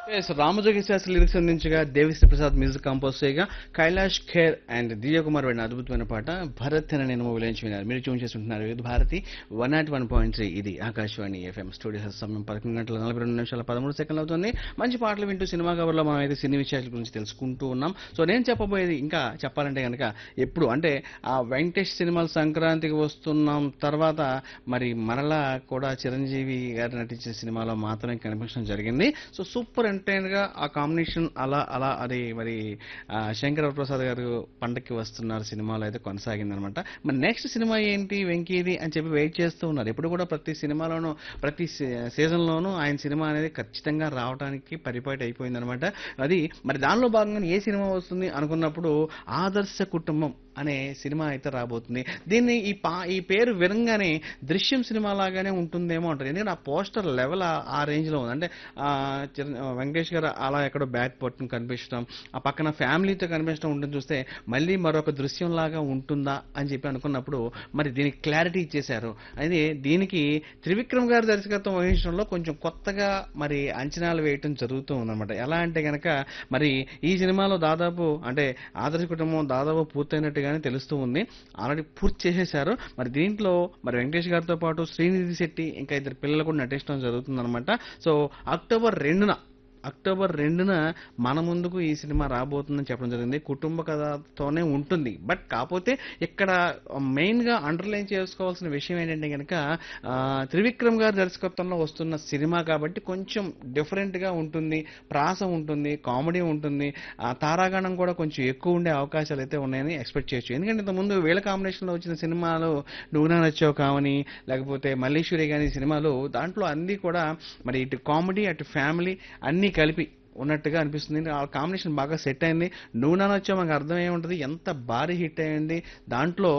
yes Ramajogi Sastry lyrics అందించగా Devi Sri Prasad music compose చేయగా Kailash Kher and Divya Kumar వాడిన అద్భుతమైన పాట భరత్ అని నేను మూవీలోంచి విన్నారు మీరు ట్యూన్ చేస్తుంటున్నారు ఇది Bharati one not one point three ఇది ఆకాశవాణి ఎఫ్ఎం స్టూడియో సమయం పదకొండు గంటల నలభై రెండు నిమిషాల పదమూడు సెకండ్లు అవుతుంది మంచి పాటలు వింటూ సినిమా కవర్లో మనం అయితే సినీ విషయాల గురించి తెలుసుకుంటూ ఉన్నాం సో నేను చెప్పబోయేది ఇంకా చెప్పాలంటే కనుక ఎప్పుడు అంటే ఆ వెంకటేష్ సినిమాలు సంక్రాంతికి వస్తున్నాం తర్వాత మరి మరలా కూడా చిరంజీవి గారు నటించిన సినిమాలో మాత్రమే కనిపించడం జరిగింది సో సూపర్ ఎంటర్టైనర్ గా ఆ కాంబినేషన్ అలా అలా అది మరి ఆ, శంకర ప్రసాద్ గారు పండక్కి వస్తున్నారు సినిమాలో అయితే కొనసాగింది అనమాట మరి నెక్స్ట్ సినిమా ఏంటి వెంకీది అని చెప్పి వెయిట్ చేస్తూ ఉన్నారు ఎప్పుడు కూడా ప్రతి సినిమాలోనూ ప్రతి సీజన్ లోనూ ఆయన సినిమా అనేది ఖచ్చితంగా రావడానికి పరిపాటి అయిపోయింది అనమాట అది మరి దానిలో భాగంగా ఏ సినిమా వస్తుంది అనుకున్నప్పుడు ఆదర్శ కుటుంబం అనే సినిమా అయితే రాబోతుంది దీన్ని ఈ పా ఈ పేరు వినంగానే దృశ్యం సినిమా లాగానే ఉంటుందేమో అంటారు ఎందుకంటే ఆ పోస్టర్ లెవెల్ ఆ- ఆ రేంజ్ లో ఉంది అంటే ఆ, చిర- ఆ, వెంకటేష్ గారు అలా ఎక్కడో బ్యాక్ పట్టుకుని కనిపించడం ఆ పక్కన ఫ్యామిలీతో కనిపించడం ఉంటుంది చూస్తే మళ్ళీ మరొక దృశ్యం లాగా ఉంటుందా అని చెప్పి అనుకున్నప్పుడు మరి దీనికి క్లారిటీ ఇచ్చేశారు అయితే దీనికి త్రివిక్రమ్ గారి దర్శకత్వం వహించడంలో కొంచెం కొత్తగా మరి అంచనాలు వేయటం జరుగుతూ ఉందన్నమాట ఎలా అంటే గనక మరి ఈ సినిమాలో దాదాపు అంటే ఆదర్శ కుటుంబం దాదాపు పూర్తయినట్టుగానే తెలుస్తూ ఉంది ఆల్రెడీ పూర్తి చేసేశారు మరి దీంట్లో మరి వెంకటేష్ గారితో పాటు శ్రీనిధి శెట్టి ఇంకా ఇద్దరు పిల్లలు కూడా నటించడం జరుగుతుందన్నమాట సో అక్టోబర్ రెండున అక్టోబర్ రెండున మన ముందుకు ఈ సినిమా రాబోతుందని చెప్పడం జరిగింది కుటుంబ కథతోనే ఉంటుంది బట్ కాకపోతే ఇక్కడ మెయిన్ గా అండర్లైన్ చేసుకోవాల్సిన విషయం ఏంటంటే కనుక ఆ, త్రివిక్రమ్ గారి దర్శకత్వంలో వస్తున్న సినిమా కాబట్టి కొంచెం డిఫరెంట్ గా ఉంటుంది ప్రాస ఉంటుంది కామెడీ ఉంటుంది ఆ తారాగణం కూడా కొంచెం ఎక్కువ ఉండే అవకాశాలు అయితే ఉన్నాయని ఎక్స్పెక్ట్ చేయొచ్చు ఎందుకంటే ఇంతకుముందు వీళ్ళ కాంబినేషన్ లో వచ్చిన సినిమాలు నువ్వు నా నచ్చావు కావని లేకపోతే మల్లేశ్వరి గారి సినిమాలు దాంట్లో అన్ని కూడా మరి ఇటు కామెడీ అటు ఫ్యామిలీ అన్ని కలిపి ఉన్నట్టుగా అనిపిస్తుంది ఆ కాంబినేషన్ బాగా సెట్ అయింది నువ్వు నా నచ్చావు మాకు అర్థం ఏముంటుంది ఎంత భారీ హిట్ అయింది దాంట్లో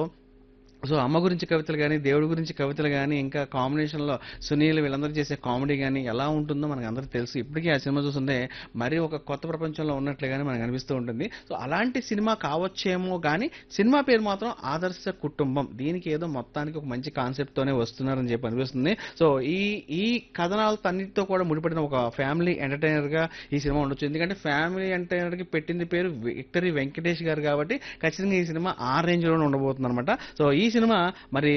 సో అమ్మ గురించి కవితలు కానీ దేవుడి గురించి కవితలు కానీ ఇంకా కాంబినేషన్లో సునీల్ వీళ్ళందరూ చేసే కామెడీ కానీ ఎలా ఉంటుందో మనకు అందరికీ తెలుసు ఇప్పటికీ ఆ సినిమా చూస్తుంటే మరీ ఒక కొత్త ప్రపంచంలో ఉన్నట్లుగానే మనకు అనిపిస్తూ ఉంటుంది సో అలాంటి సినిమా కావచ్చేమో కానీ సినిమా పేరు మాత్రం ఆదర్శ కుటుంబం దీనికి ఏదో మొత్తానికి ఒక మంచి కాన్సెప్ట్తోనే వస్తున్నారని చెప్పి అనిపిస్తుంది సో ఈ ఈ కథనాలతో అన్నిటితో కూడా ముడిపడిన ఒక ఫ్యామిలీ ఎంటర్టైనర్గా ఈ సినిమా ఉండొచ్చు ఎందుకంటే ఫ్యామిలీ ఎంటర్టైనర్కి పెట్టింది పేరు విక్టరీ వెంకటేష్ గారు కాబట్టి ఖచ్చితంగా ఈ సినిమా ఆ రేంజ్లోనే ఉండబోతుంది అనమాట సో ఈ సినిమా మరి